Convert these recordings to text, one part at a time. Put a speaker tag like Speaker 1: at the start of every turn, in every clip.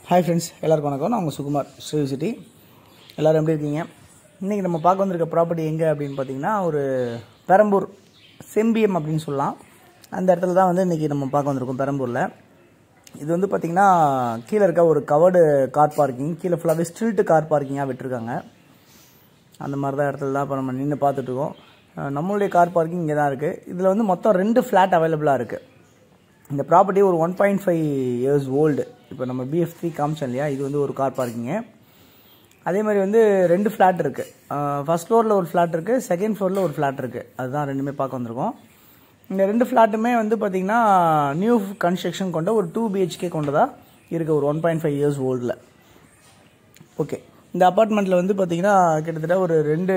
Speaker 1: hi friends எல்லாருக்கும் வணக்கம் நான் உங்கள் சுகுமார் ஸ்ரீ சிட்டி எல்லோரும் எப்படி இருக்கீங்க இன்றைக்கி நம்ம பார்க்க வந்திருக்க ப்ராப்பர்ட்டி எங்கே அப்படின்னு பார்த்தீங்கன்னா ஒரு பெரம்பூர் செம்பியம் அப்படின்னு சொல்லலாம் அந்த இடத்துல தான் வந்து இன்றைக்கி நம்ம பார்க்க வந்திருக்கோம் பெரம்பூரில் இது வந்து பார்த்திங்கன்னா கீழே இருக்க ஒரு கவர்டு கார் பார்க்கிங் கீழே ஃபுல்லாகவே ஸ்ட்ரில்ட்டு கார் பார்க்கிங்காக விட்டுருக்காங்க அந்த மாதிரி தான் இடத்துல தான் இப்போ நம்ம நின்று பார்த்துட்ருக்கோம் நம்மளுடைய கார் பார்க்கிங் இங்கே தான் இருக்குது இதில் வந்து மொத்தம் ரெண்டு ஃப்ளாட் அவைலபிளாக இருக்குது இந்த ப்ராப்பர்ட்டி ஒரு one point five years old இப்போ நம்ம பிஎஃப் த்ரீ காமிச்சோம் இல்லையா இது வந்து ஒரு கார் பார்க்கிங்கு அதே மாதிரி வந்து ரெண்டு ஃப்ளாட் இருக்குது ஃபர்ஸ்ட் ஃப்ளோரில் ஒரு ஃப்ளாட் இருக்குது செகண்ட் ஃப்ளோரில் ஒரு ஃப்ளாட் இருக்குது அதுதான் ரெண்டுமே பார்க்க வந்திருக்கோம் இந்த ரெண்டு ஃப்ளாட்டுமே வந்து பார்த்திங்கன்னா நியூ கன்ஸ்ட்ரக்ஷன் கொண்ட ஒரு டூ பிஹெச்கே கொண்டதாக இருக்குது ஒரு ஒன் பாயிண்ட் ஃபைவ் இயர்ஸ் ஓல்டில் ஓகே இந்த அப்பார்ட்மெண்ட்டில் வந்து பார்த்திங்கன்னா கிட்டத்தட்ட ஒரு ரெண்டு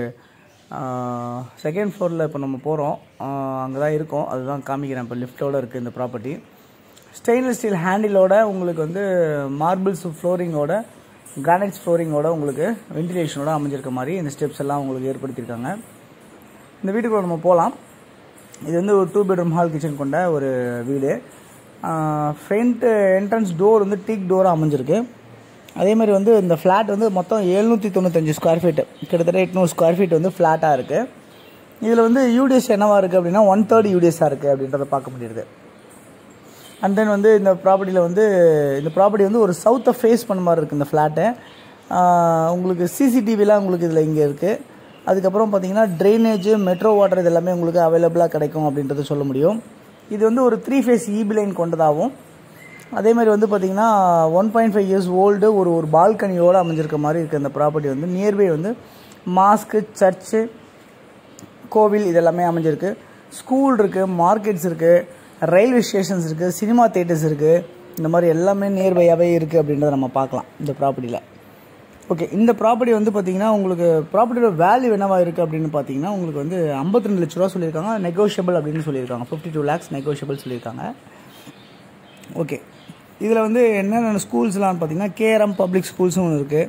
Speaker 1: செகண்ட் ஃப்ளோரில் இப்போ நம்ம போகிறோம் அங்கே தான் இருக்கோம் அதுதான் காமிக்கிறேன் இப்போ லிஃப்ட்டோடு இருக்குது இந்த ப்ராப்பர்ட்டி ஸ்டெயின்லெஸ் ஸ்டீல் ஹேண்டிலோட உங்களுக்கு வந்து மார்பிள்ஸ் ஃப்ளோரிங்கோட கிரானைட்ஸ் ஃப்ளோரிங்கோட உங்களுக்கு வென்டிலேஷனோட அமைஞ்சிருக்க மாதிரி இந்த ஸ்டெப்ஸ் எல்லாம் உங்களுக்கு ஏற்படுத்தியிருக்காங்க இந்த வீட்டுக்குள்ள நம்ம போகலாம் இது வந்து ஒரு டூ பெட்ரூம் ஹால் கிச்சன் கொண்ட ஒரு வீடு ஃப்ரண்ட் என்ட்ரன்ஸ் டோர் வந்து டீக் டோராக அமைஞ்சிருக்கு அதே மாதிரி வந்து இந்த ஃப்ளாட் வந்து மொத்தம் எழுநூற்றி தொண்ணூத்தஞ்சு ஸ்கொயர் ஃபீட்டு கிட்டத்தட்ட எட்நூறு ஸ்கொயர் ஃபீட் வந்து ஃப்ளாட்டாக இருக்குது இதில் வந்து யூடிஎஸ் என்னவா இருக்குது அப்படின்னா ஒன் தேர்ட் யூடிஎஸ்ஸாக இருக்குது அப்படின்றத பார்க்க முடியுது அண்ட் தென் வந்து இந்த ப்ராப்பர்ட்டியில் வந்து இந்த ப்ராப்பர்ட்டி வந்து ஒரு சவுத்தை ஃபேஸ் பண்ண மாதிரி இருக்குது இந்த ஃப்ளாட்டு உங்களுக்கு சிசிடிவிலாம் உங்களுக்கு இதில் இங்கே இருக்குது அதுக்கப்புறம் பார்த்தீங்கன்னா ட்ரைனேஜ் மெட்ரோ வாட்டர் இது எல்லாமே உங்களுக்கு அவைலபிளாக கிடைக்கும் அப்படின்றத சொல்ல முடியும் இது வந்து ஒரு த்ரீ ஃபேஸ் இபி லைன் கொண்டதாகவும் அதே மாதிரி வந்து பார்த்திங்கன்னா one point five years old ஒரு ஒரு பால்கனியோடு அமைஞ்சிருக்க மாதிரி இருக்குது இந்த ப்ராப்பர்ட்டி வந்து நியர்பை வந்து மாஸ்க்கு சர்ச்சு கோவில் இதெல்லாமே அமைஞ்சிருக்கு ஸ்கூல் இருக்குது மார்க்கெட்ஸ் இருக்குது ரயில்வே ஸ்டேஷன்ஸ் இருக்குது சினிமா தேட்டர்ஸ் இருக்குது இந்த மாதிரி எல்லாமே நியர்பையாகவே இருக்குது அப்படின்றத நம்ம பார்க்கலாம் இந்த ப்ராப்பர்ட்டியில் ஓகே இந்த ப்ராப்பர்ட்டி வந்து பார்த்தீங்கன்னா உங்களுக்கு ப்ராப்பர்ட்டியோட வேல்யூ என்னவா இருக்குது அப்படின்னு பார்த்தீங்கன்னா உங்களுக்கு வந்து ஐம்பத்தி ரெண்டு லட்ச ரூபா சொல்லியிருக்காங்க நெகோஷியபிள் அப்படின்னு சொல்லியிருக்காங்க ஃபிஃப்டி டூ லேக்ஸ் நெகோஷியபிள் சொல்லியிருக்காங்க ஓகே இதில் வந்து என்னென்ன ஸ்கூல்ஸ்லாம் பார்த்தீங்கன்னா கேஆர்எம் பப்ளிக் ஸ்கூல்ஸும் ஒன்று இருக்குது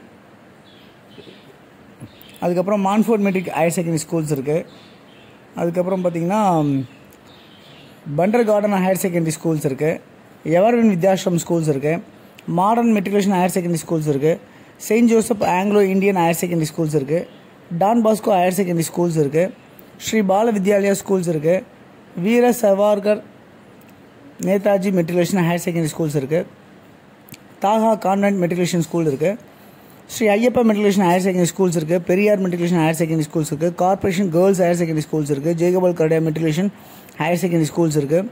Speaker 1: அதுக்கப்புறம் Montfort matric higher secondary schools இருக்குது அதுக்கப்புறம் பார்த்தீங்கன்னா பண்டர் கார்டன் ஹையர் செகண்டரி ஸ்கூல்ஸ் இருக்குது எவர்வின் வித்யாசிரம் ஸ்கூல்ஸ் இருக்குது modern matriculation higher secondary schools இருக்குது Saint Joseph Anglo Indian higher secondary schools இருக்குது Don Bosco higher secondary schools இருக்குது ஸ்ரீ பால வித்யாலயா ஸ்கூல்ஸ் இருக்குது Veera Savarkar Netaji matriculation higher secondary schools இருக்குது தாகா கான்வென்ட் மெட்ரிகுலேஷன் ஸ்கூல் இருக்குது Shri Ayyappa matriculation higher secondary schools இருக்குது Periyar matriculation higher secondary schools இருக்குது corporation girls higher secondary schools இருக்குது Jaigopal Garodia matriculation higher secondary schools இருக்குது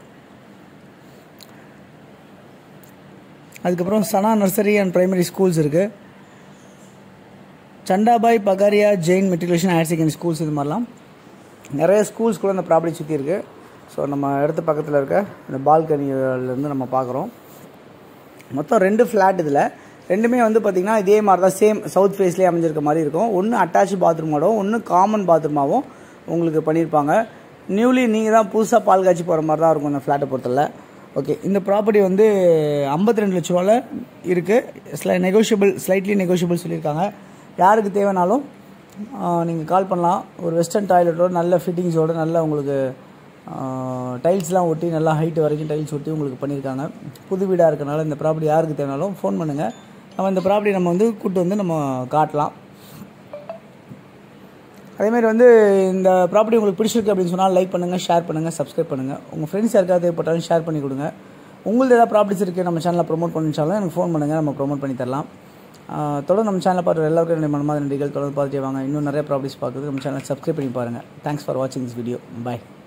Speaker 1: அதுக்கப்புறம் சனா நர்சரி அண்ட் பிரைமரி ஸ்கூல்ஸ் இருக்குது Chandabai Bagaria Jain matriculation higher secondary schools இது மாதிரிலாம் நிறைய ஸ்கூல்ஸ் கூட இந்த ப்ராப்பர்ட்டி சுற்றி இருக்குது ஸோ நம்ம இடத்து பக்கத்தில் இருக்க இந்த பால்கனிலேருந்து நம்ம பார்க்குறோம் மொத்தம் ரெண்டு ஃப்ளாட் இதில் ரெண்டுமே வந்து பார்த்திங்கன்னா இதே மாதிரி தான் சேம் சவுத் ஃபேஸ்லேயே அமைஞ்சிருக்க மாதிரி இருக்கும் ஒன்று அட்டாச் பாத்ரூமோடவும் ஒன்று காமன் பாத்ரூமாகவும் உங்களுக்கு பண்ணியிருப்பாங்க நியூலி நீங்கள் தான் புதுசாக பால் காய்ச்சி போகிற மாதிரி தான் இருக்கும் இந்த ஃப்ளாட்டை பொறுத்தல ஓகே இந்த ப்ராப்பர்ட்டி வந்து ஐம்பத்தி ரெண்டு லட்ச ரூபாவில் இருக்குது ஸ்லை நெகோஷியபிள் ஸ்லைட்லி நெகோஷியபிள் சொல்லியிருக்காங்க யாருக்கு தேவைனாலும் நீங்கள் கால் பண்ணலாம் ஒரு வெஸ்டர்ன் டாய்லெட்டோட நல்ல ஃபிட்டிங்ஸோட நல்ல உங்களுக்கு டைல்ஸ்லாம் ஒட்டி நல்லா ஹைட்டு வரைக்கும் டைல்ஸ் ஒட்டி உங்களுக்கு பண்ணியிருக்காங்க புது வீடாக இருக்கனால இந்த ப்ராப்பர்ட்டி யாருக்கு தேவைனாலும் ஃபோன் பண்ணுங்கள் நம்ம இந்த ப்ராப்பர்ட்டி நம்ம வந்து கூப்பிட்டு வந்து நம்ம காட்டலாம் அதேமாதிரி வந்து இந்த ப்ராப்பர்ட்டி உங்களுக்கு பிடிச்சிருக்கு அப்படின்னு சொன்னால் லைக் பண்ணுங்கள் ஷேர் பண்ணுங்கள் சப்ஸ்கிரைப் பண்ணுங்கள் உங்கள் ஃப்ரெண்ட்ஸ் யாருக்காவது தேவைப்பட்டாலும் ஷேர் பண்ணி கொடுங்க உங்களுக்கு ஏதாவது ப்ராப்பர்ட்டிஸ் இருக்குது நம்ம சேனலில் ப்ரொமோட் பண்ணிச்சாலும் எனக்கு ஃபோன் பண்ணுங்கள் நம்ம ப்ரொமோட் பண்ணி தரலாம் தொடர்ந்து நம்ம சேனலை பார்த்து எல்லாருக்கும் என்னுடைய மனமாதிரி நன்றிகள் தொடர்ந்து பார்த்துட்டு வாங்க இன்னும் நிறைய ப்ராப்பர்ட்டிஸ் பார்க்குறது நம்ம சேனல் சப்ஸ்கிரைப் பண்ணி பாருங்கள் தேங்க்ஸ் ஃபார் வாட்சிங் திஸ் வீடியோ பாய்